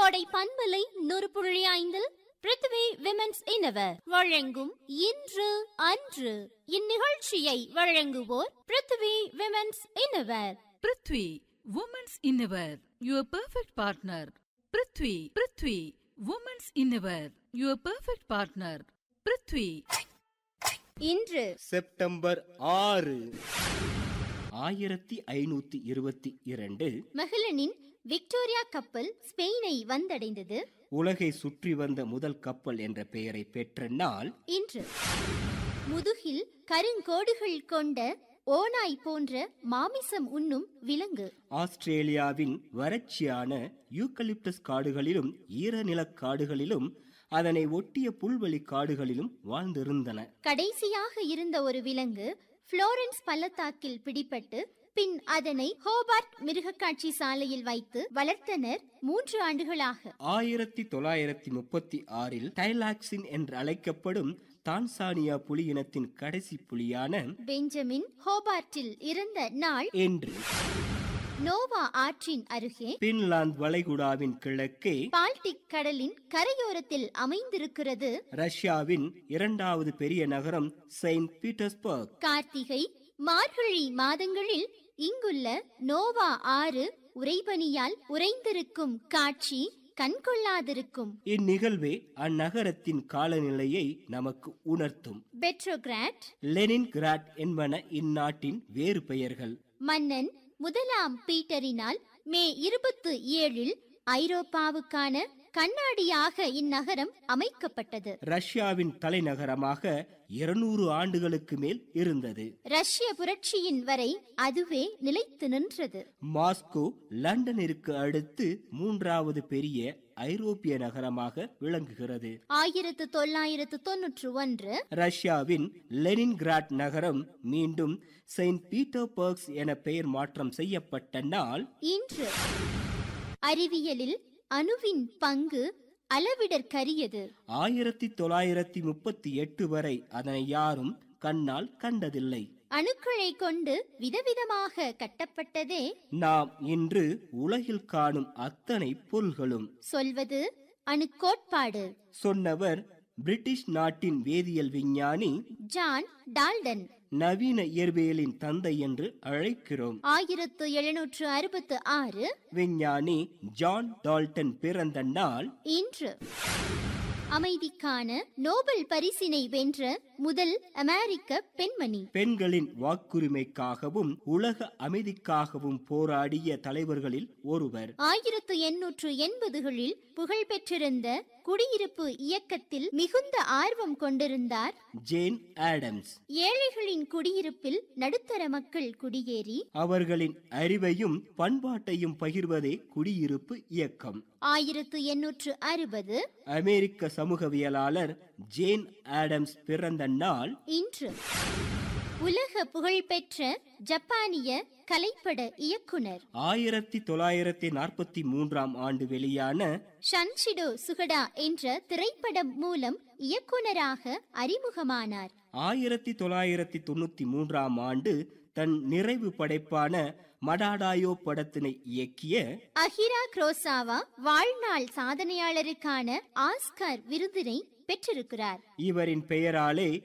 கோடை பண்பலை நூறு புள்ளி ஐந்தில் பிருத்வி விமென்ஸ் இனவர் வழங்கும் இன்று அன்று இந்நிகழ்ச்சியை வழங்குவோர் Prithvi women's innerwear Prithvi women's innerwear your perfect partner Prithvi Prithvi women's innerwear your perfect partner Prithvi இன்று செப்டம்பர் ஆறு ஆயிரத்தி ஐநூத்தி இருபத்தி இரண்டு மகிழனின் விக்டோரியா கப்பல் ஸ்பெயினை வந்தடைந்தது உலகை சுற்றி வந்த முதல் கப்பல் என்ற பெயரை பெற்ற நாள் இன்று முதுகில் கருங்கோடுகள் கொண்ட ஓநாய் போன்ற மாமிசம் உண்ணும் விலங்கு ஆஸ்திரேலியாவின் வறட்சியான யூக்கலிப்டஸ் காடுகளிலும் ஈரநிலக் காடுகளிலும் அதனை ஒட்டிய புல்வெளி காடுகளிலும் வாழ்ந்திருந்தன கடைசியாக இருந்த ஒரு விலங்கு புளோரன்ஸ் பள்ளத்தாக்கில் பிடிபட்டு பின் அதனை ஹோபார்ட் மிருகக்காட்சி சாலையில் வைத்து வளர்த்தனர் மூன்று ஆண்டுகளாக ஆயிரத்தி தொள்ளாயிரத்தி முப்பத்தி ஆறில் டைலாக்சின் என்று அழைக்கப்படும் தான்சானியா புலி இனத்தின் கடைசி புலியான பெஞ்சமின் ஹோபார்ட்டில் இறந்த நாள் என்று நோவா ஆற்றின் அருகே பின்லாந்து வளைகுடாவின் கிழக்கே பால்டிக் கடலின் கரையோரத்தில் அமைந்திருக்கிறது ரஷ்யாவின் இரண்டாவது பெரிய நகரம் செயின்ட் பீட்டர்ஸ்பர்க் கார்த்திகை மார்கழி மாதங்களில் இங்குள்ள நோவா ஆறு உறைபனியால் உறைந்திருக்கும் காட்சி கண்கொள்ளாதிருக்கும் இந்நிகழ்வே அந்நகரத்தின் காலநிலையை நமக்கு உணர்த்தும் பெட்ரோகிராட் லெனின் கிராட் என்பன இந்நாட்டின் வேறு பெயர்கள் மன்னன் முதலாம் பீட்டரினால் மே இருபத்து ஏழில் ஐரோப்பாவுக்கான கண்ணாடியாக இந்நகரம் அமைக்கப்பட்டது ரஷ்யாவின் தலைநகரமாக இருநூறு ஆண்டுகளுக்கு மேல் இருந்தது ரஷ்ய புரட்சியின் வரை அதுவே நிலைத்து நின்றது மாஸ்கோ லண்டனிற்கு அடுத்து மூன்றாவது பெரிய ஐரோப்பிய நகரமாக விளங்குகிறது ஆயிரத்து தொள்ளாயிரத்து தொன்னூற்று ஒன்று ரஷ்யாவின் லெனின்கிராட் நகரம் மீண்டும் செயின்ட் பீட்டர்பர்க்ஸ் என பெயர் மாற்றம் செய்யப்பட்ட நாள் இன்று அறிவியலில் அணுவின் பங்கு அளவிடற்கரியது ஆயிரத்தி தொள்ளாயிரத்தி முப்பத்தி எட்டு வரை அதனை யாரும் கண்ணால் கண்டதில்லை அணுக்களை கொண்டு விதவிதமாக கட்டப்பட்டதே நாம் இன்று உலகில் காணும் அத்தனை பொருள்களும் சொல்வது அணுக்கோட்பாடு சொன்னவர் பிரிட்டிஷ் நாட்டின் வேதியியல் விஞ்ஞானி ஜான் டால்டன் நவீன இயற்பியலின் தந்தை என்று அழைக்கிறோம் ஆயிரத்து எழுநூற்று அறுபத்து ஆறு விஞ்ஞானி ஜான் டால்டன் பிறந்த நாள் இன்று அமைதிக்கான நோபல் பரிசினை வென்ற முதல் அமெரிக்க பெண்மணி பெண்களின் வாக்குரிமைக்காகவும் உலக அமைதிக்காகவும் போராடிய தலைவர்களில் ஒருவர் ஆயிரத்து எண்ணூற்று எண்பதுகளில் புகழ்பெற்றிருந்த குடியிருப்பு இயக்கத்தில் மிகுந்த ஆர்வம் கொண்டிருந்தார் ஜேன் ஆடம்ஸ் ஏழைகளின் குடியிருப்பில் நடுத்தர மக்கள் குடியேறி அவர்களின் அறிவையும் பண்பாட்டையும் பகிர்வதே குடியிருப்பு இயக்கம் ஆயிரத்து எண்ணூற்று அறுபது அமெரிக்க சமூகவியலாளர் ஜேன் ஆடம்ஸ் பிறந்த நாள் இன்று உலக புகழ்பெற்ற ஜப்பானிய கலைப்பட இயக்குனர் ஆயிரத்தி தொள்ளாயிரத்தி நாற்பத்தி மூன்றாம் ஆண்டு வெளியான ஷன்ஷிடோ சுகடா என்ற திரைப்படம் மூலம் இயக்குனராக அறிமுகமானார் ஆயிரத்தி தொள்ளாயிரத்தி தொண்ணூத்தி மூன்றாம் ஆண்டு தன் நிறைவு படைப்பான மடாடாயோ படத்தினை இயக்கிய அகிரா குரோசாவா வாழ்நாள் சாதனையாளருக்கான ஆஸ்கார் விருதினை பெற்றிருக்கிறார் இவரின் பெயராலே